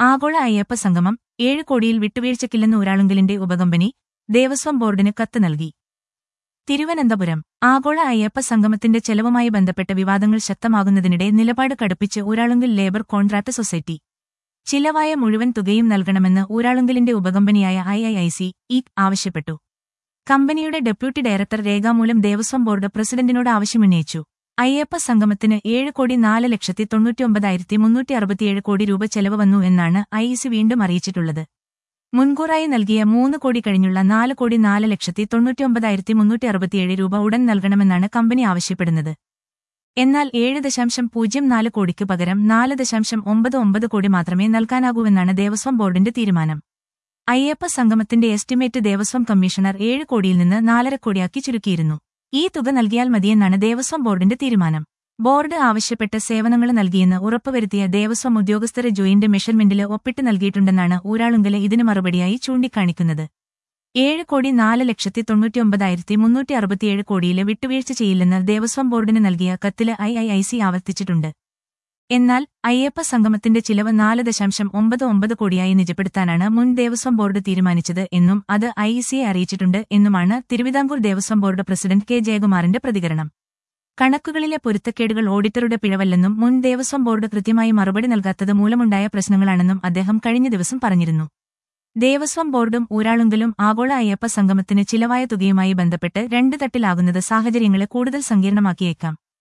ആഗോള അയ്യപ്പ സംഗമം ഏഴ് കോടിയിൽ വിട്ടുവീഴ്ചയ്ക്കില്ലെന്ന് ഊരാളുങ്കലിന്റെ ഉപകമ്പനി ദേവസ്വം ബോർഡിന് കത്ത് നൽകി തിരുവനന്തപുരം ആഗോള അയ്യപ്പ സംഗമത്തിന്റെ ചെലവുമായി ബന്ധപ്പെട്ട വിവാദങ്ങൾ ശക്തമാകുന്നതിനിടെ നിലപാട് കടുപ്പിച്ച് ഊരാളുങ്കൽ ലേബർ കോൺട്രാക്ട് സൊസൈറ്റി ചിലവായ മുഴുവൻ തുകയും നൽകണമെന്ന് ഊരാളുങ്കലിന്റെ ഉപകമ്പനിയായ I I I C E ആവശ്യപ്പെട്ടു കമ്പനിയുടെ ഡെപ്യൂട്ടി ഡയറക്ടർ രേഖാമൂലം ദേവസ്വം ബോർഡ് പ്രസിഡന്റിനോട് ആവശ്യമുന്നയിച്ചു അയ്യപ്പ സംഗമത്തിന് ഏഴ് കോടി നാല് ലക്ഷത്തി തൊണ്ണൂറ്റിയൊമ്പതായിരത്തി മുന്നൂറ്റി അറുപത്തിയേഴ് കോടി രൂപ ചെലവ് വന്നു എന്നാണ് ഐ സി വീണ്ടും അറിയിച്ചിട്ടുള്ളത് മുൻകൂറായി നൽകിയ മൂന്ന് കോടി കഴിഞ്ഞുള്ള നാല് കോടി നാല് ലക്ഷത്തി തൊണ്ണൂറ്റിയൊമ്പതായിരത്തി മുന്നൂറ്റി അറുപത്തിയേഴ് രൂപ ഉടൻ നൽകണമെന്നാണ് കമ്പനി ആവശ്യപ്പെടുന്നത് എന്നാൽ ഏഴ് ദശാംശം പൂജ്യം നാല് കോടിക്ക് പകരം നാല് ദശാംശം ഒമ്പത് ഒമ്പത് കോടി മാത്രമേ നൽകാനാകൂവെന്നാണ് ദേവസ്വം ബോർഡിന്റെ തീരുമാനം അയ്യപ്പ സംഗമത്തിന്റെ എസ്റ്റിമേറ്റ് ദേവസ്വം കമ്മീഷണർ ഏഴ് കോടിയിൽ നിന്ന് നാലര കോടിയാക്കി ചുരുക്കിയിരുന്നു ഈ തുക നൽകിയാൽ മതിയെന്നാണ് ദേവസ്വം ബോർഡിന്റെ തീരുമാനം ബോർഡ് ആവശ്യപ്പെട്ട സേവനങ്ങൾ നൽകിയെന്ന് ഉറപ്പുവരുത്തിയ ദേവസ്വം ഉദ്യോഗസ്ഥരെ ജോയിന്റ് മെഷർമെന്റില് ഒപ്പിട്ട് നൽകിയിട്ടുണ്ടെന്നാണ് ഊരാളുങ്കല് ഇതിന് മറുപടിയായി ചൂണ്ടിക്കാണിക്കുന്നത് ഏഴ് കോടി നാല് ലക്ഷത്തി തൊണ്ണൂറ്റിയൊമ്പതായിരത്തി മുന്നൂറ്റി അറുപത്തിയേഴ് കോടിയില് വിട്ടുവീഴ്ച ചെയ്യില്ലെന്ന് ദേവസ്വം ബോർഡിന് നൽകിയ കത്തില് ഐ ഐ ഐ സി ആവർത്തിച്ചിട്ടുണ്ട് എന്നാൽ അയ്യപ്പ സംഗമത്തിന്റെ ചിലവ് നാല് ദശാംശം ഒമ്പത് ഒമ്പത് കോടിയായി നിജപ്പെടുത്താനാണ് മുൻ ദേവസ്വം ബോർഡ് തീരുമാനിച്ചത് എന്നും അത് ഐ സിയെ അറിയിച്ചിട്ടുണ്ട് എന്നുമാണ് Travancore Devaswom board president K ജയകുമാറിന്റെ പ്രതികരണം കണക്കുകളിലെ പൊരുത്തക്കേടുകൾ ഓഡിറ്ററുടെ പിഴവല്ലെന്നും മുൻ ദേവസ്വം ബോർഡ് കൃത്യമായി മറുപടി നൽകാത്തത് മൂലമുണ്ടായ പ്രശ്നങ്ങളാണെന്നും അദ്ദേഹം കഴിഞ്ഞ ദിവസം പറഞ്ഞിരുന്നു ദേവസ്വം ബോർഡും ഊരാളുങ്കലും ആഗോള അയ്യപ്പ സംഗമത്തിന് ചിലവായ തുകയുമായി ബന്ധപ്പെട്ട് രണ്ട് തട്ടിലാകുന്നത് സാഹചര്യങ്ങളെ കൂടുതൽ സങ്കീർണമാക്കിയേക്കാം